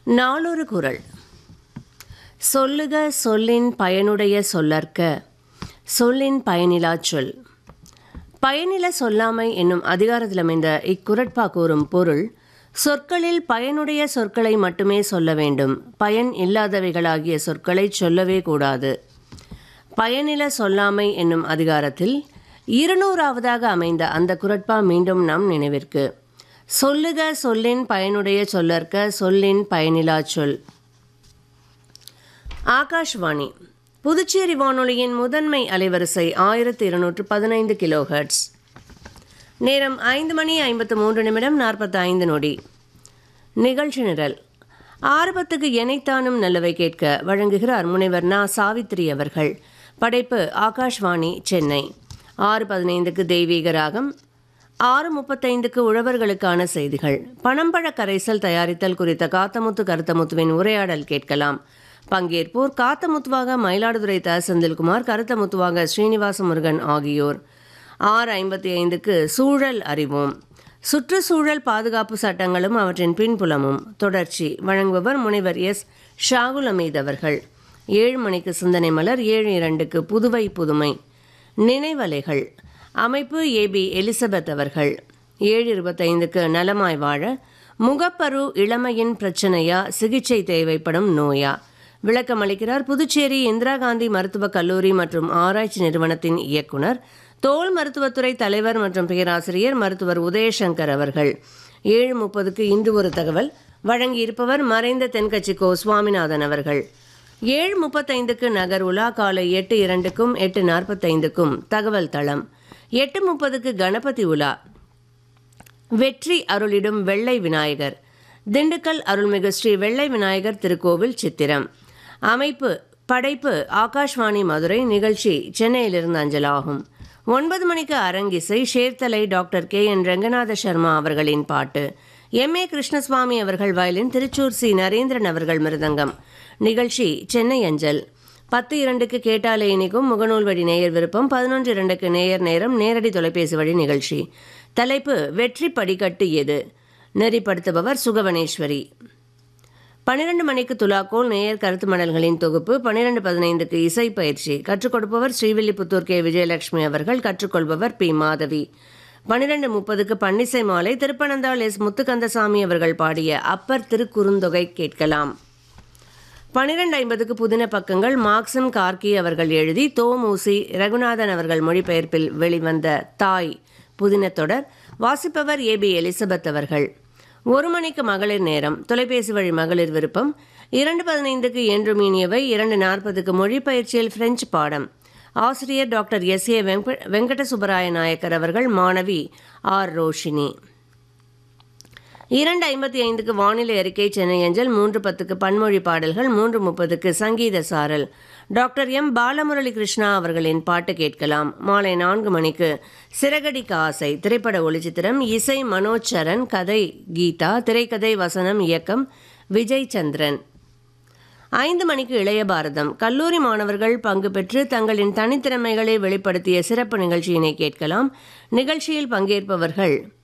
நாளொரு குறள் சொல்லுக சொல்லின் பயனுடைய சொல்லற்க சொல்லின் பயனிலாச் சொல் பயனில சொல்லாமை என்னும் அதிகாரத்தில் அமைந்த இக்குரட்பா கூறும் பொருள் சொற்களில் பயனுடைய சொற்களை மட்டுமே சொல்ல வேண்டும் பயன் இல்லாதவைகளாகிய சொற்களை சொல்லவே கூடாது பயனில சொல்லாமை என்னும் அதிகாரத்தில் இருநூறாவதாக அமைந்த அந்த குரட்பா மீண்டும் நம் நினைவிற்கு சொல்லுக சொல்லின் பயனுடைய சொல்லற்க சொல்லின் பயனிலா சொல் ஆகாஷ்வாணி புதுச்சேரி வானொலியின் முதன்மை அலைவரிசை ஆயிரத்தி இருநூற்று பதினைந்து கிலோஹெர்ட்ஸ் நேரம் ஐந்து மணி ஐம்பத்து மூன்று நிமிடம் நாற்பத்தி ஐந்து நொடி நிகழ்ச்சி நிரல் ஆரம்பத்துக்கு எனைத்தானும் நல்லவை கேட்க வழங்குகிறார் முனைவர் நா சாவித்ரி அவர்கள் படைப்பு ஆகாஷ்வாணி சென்னை ஆறு பதினைந்துக்கு தெய்வீக ராகம் ஆறு முப்பத்தைந்துக்கு உழவர்களுக்கான செய்திகள் பணம்பழ கரைசல் தயாரித்தல் குறித்த காத்தமுத்து கருத்தமுத்துவின் உரையாடல் கேட்கலாம் பங்கேற்போர் காத்தமுத்துவாக மயிலாடுதுறை த செந்தில்குமார் கருத்தமுத்துவாக ஸ்ரீனிவாச முருகன் ஆகியோர் ஆறு ஐம்பத்தி ஐந்துக்கு சூழல் அறிவோம் சுற்றுச்சூழல் பாதுகாப்பு சட்டங்களும் அவற்றின் பின்புலமும் தொடர்ச்சி வழங்குபவர் முனைவர் எஸ் ஷாகுல் அமீத் அவர்கள் ஏழு மணிக்கு சிந்தனை மலர் ஏழு இரண்டுக்கு புதுவை புதுமை நினைவலைகள் அமைப்பு ஏபி எலிசபெத் அவர்கள் ஏழு இருபத்தைந்துக்கு நலமாய் வாழ முகப்பரு இளமையின் பிரச்சனையா சிகிச்சை தேவைப்படும் நோயா விளக்கமளிக்கிறார் புதுச்சேரி இந்திரா காந்தி மருத்துவக் கல்லூரி மற்றும் ஆராய்ச்சி நிறுவனத்தின் இயக்குனர் தோல் மருத்துவத்துறை தலைவர் மற்றும் பேராசிரியர் மருத்துவர் உதயசங்கர் அவர்கள் ஏழு முப்பதுக்கு இன்று ஒரு தகவல் வழங்கியிருப்பவர் மறைந்த தென்கட்சி கோ சுவாமிநாதன் அவர்கள் ஏழு முப்பத்தைந்துக்கு நகர் உலா காலை எட்டு இரண்டுக்கும் எட்டு நாற்பத்தைந்துக்கும் தகவல் தளம் எட்டு முப்பதுக்கு கணபதி உலா வெற்றி அருளிடும் வெள்ளை விநாயகர் திண்டுக்கல் அருள்மிகு ஸ்ரீ வெள்ளை விநாயகர் திருக்கோவில் சித்திரம் அமைப்பு படைப்பு ஆகாஷ்வாணி மதுரை நிகழ்ச்சி சென்னையிலிருந்து அஞ்சலாகும் ஒன்பது மணிக்கு அரங்கிசை ஷேர்தலை doctor K N Ranganatha Sharma அவர்களின் பாட்டு எம் ஏ கிருஷ்ணசுவாமி அவர்கள் வயலின் திருச்சூர் சி நரேந்திரன் அவர்கள் மிருதங்கம் நிகழ்ச்சி சென்னை அஞ்சல் பத்து இரண்டுக்கு கேட்டாலே இனிக்கும் முகநூல் வழி நேயர் விருப்பம் பதினொன்று இரண்டுக்கு நேயர் நேரம் நேரடி தொலைபேசி வழி நிகழ்ச்சி தலைப்பு வெற்றி படிக்கட்டு எது நெறிப்படுத்துபவர் சுகவனேஸ்வரி பன்னிரண்டு மணிக்கு துலாக்கோல் நேயர் கருத்து மடல்களின் தொகுப்பு பன்னிரண்டு பதினைந்துக்கு இசை பயிற்சி கற்றுக் கொடுப்பவர் ஸ்ரீவில்லிபுத்தூர் கே விஜயலட்சுமி அவர்கள் கற்றுக்கொள்பவர் பி மாதவி பன்னிரண்டு முப்பதுக்கு பன்னிசை மாலை திருப்பனந்தாள் எஸ் முத்துக்கந்தசாமி அவர்கள் பாடிய அப்பர் திருக்குறுந்தொகை கேட்கலாம் பன்னிரண்டு ஐம்பதுக்கு புதின பக்கங்கள் மார்க்சம் கார்கி அவர்கள் எழுதி தோமூசி ரகுநாதன் அவர்கள் மொழிபெயர்ப்பில் வெளிவந்த தாய் புதின தொடர் வாசிப்பவர் ஏ பி எலிசபெத் அவர்கள் ஒரு மணிக்கு மகளிர் நேரம் தொலைபேசி வழி மகளிர் விருப்பம் இரண்டு பதினைந்துக்கு என்று மீனியவை இரண்டு நாற்பதுக்கு மொழிப்பயிற்சியில் பிரெஞ்சு பாடம் ஆசிரியர் டாக்டர் எஸ் ஏ வெங்க வெங்கட சுப்பராய நாயக்கர் அவர்கள் மாணவி ஆர் ரோஷினி இரண்டு ஐம்பத்தி ஐந்துக்கு வானிலை அறிக்கை சென்னை அஞ்சல் மூன்று பத்துக்கு பன்மொழி பாடல்கள் மூன்று முப்பதுக்கு சங்கீத சாரல் டாக்டர் எம் பாலமுரளி கிருஷ்ணா அவர்களின் பாட்டு கேட்கலாம் மாலை நான்கு மணிக்கு சிறகடி காசை திரைப்பட ஒளிச்சித்திரம் இசை மனோஜ் சரண் கதை கீதா திரைக்கதை வசனம் இயக்கம் விஜய் சந்திரன் ஐந்து மணிக்கு இளைய பாரதம் கல்லூரி மாணவர்கள் பங்கு பெற்று தங்களின் தனித்திறமைகளை வெளிப்படுத்திய சிறப்பு நிகழ்ச்சியினை கேட்கலாம் நிகழ்ச்சியில் பங்கேற்பவர்கள்